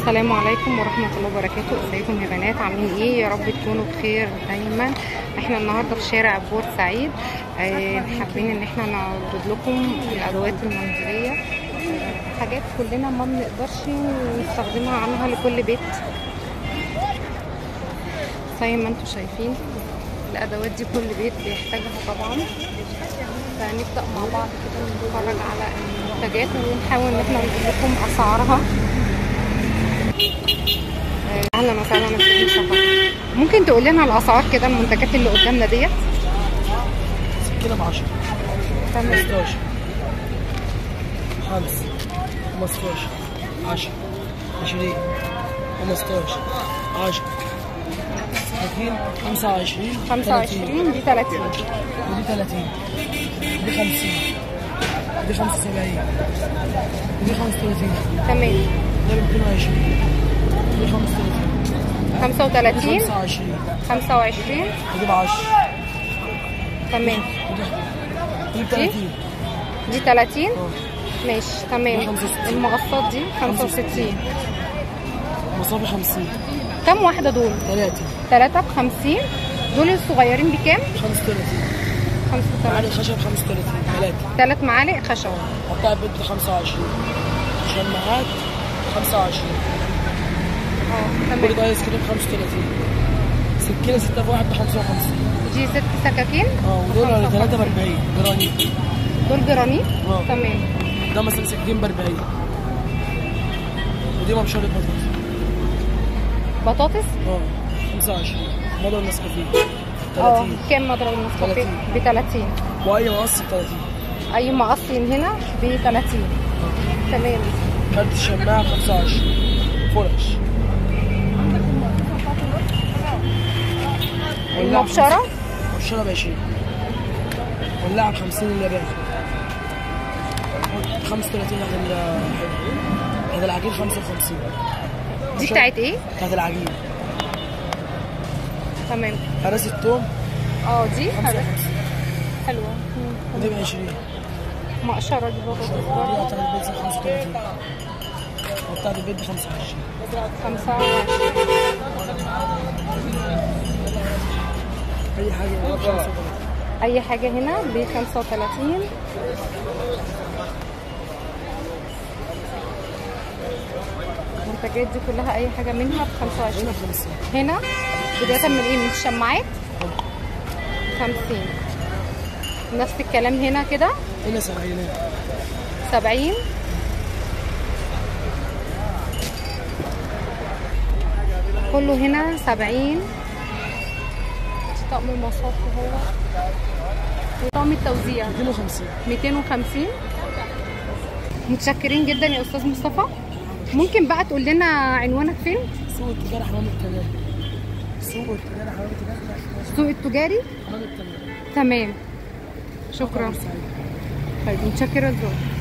السلام عليكم ورحمة الله وبركاته ازيكم يا بنات عاملين ايه يا رب تكونوا بخير دايما احنا النهاردة في شارع بورسعيد اه حابين ان احنا نعرض لكم الادوات المنزلية اه حاجات كلنا ما بنقدرش نستخدمها عنها لكل بيت زي ما انتم شايفين الادوات دي كل بيت بيحتاجها طبعا فنبدأ مع بعض كده نتفرج على المنتجات ونحاول ان احنا نجيب لكم اسعارها اهلا وسهلا يا مصطفى ممكن تقول لنا الاسعار كده المنتجات اللي قدامنا ديت سكينة ب 10 تمام 15 5 15 10 20 15 10 30 25 25 دي 30 ودي 30 ودي 50 ودي 75 ودي 35 تمام ده 220 ودي 35 ودي 35 25 25 ودي ب 10 تمام ودي ب 30 دي 30 اه ماشي تمام 65. المقصات دي 65 مصافي 50 كم واحدة دول؟ 3 ثلاثة ب 50 دول الصغيرين بكام؟ 35 35 معالق خشب 35 3 ثلاث معالق خشب قطع البيت ب 25 شماعات 25 اه كل تمام ده ايس كريم 35 سكينة 6 في 1 ب 55 دي ست سكاكين اه ودول 3 ب 40 جرانيت دول جرانيت اه. تمام ده مثلا سكين ب 40 ودي مبشرة بطاطس بطاطس اه 25 مضرب نسكافيه اه 30 كام مضرب النسكافيه 30. ب 30 واي مقص ب 30 اي مقص من هنا ب 30 تمام كارت الشماعة 25 فرش المبشرة مبشرة ب 20 ولاعة ب 50 اليابان 35 هذا ال هذا العجين 55 دي بتاعت ايه؟ بتاعت العجين تمام فرس التوم اه دي حلوة 55 حلوة ودي ب 20 مقشرة دي بطاطس ودي برضه بتاعت البيت 35 وبتاعت البيت ب 25 خمسة أي حاجة ب 35 أي حاجة هنا ب 35 المنتجات دي كلها أي حاجة منها ب 25 هنا ب 50 هنا بداية من ايه من الشماعات 50 نفس الكلام هنا كده هنا سبعينات 70 كله هنا 70 طقم المصاف هو وطقم التوزيع 250 250 متشكرين جدا يا استاذ مصطفى ممكن بقى تقول لنا عنوانك فين سوق التجارة حمام التمام سوق التجارة حمام التمام السوق التجاري حمام التمام تمام شكرا سعيد طيب متشكره لذوقك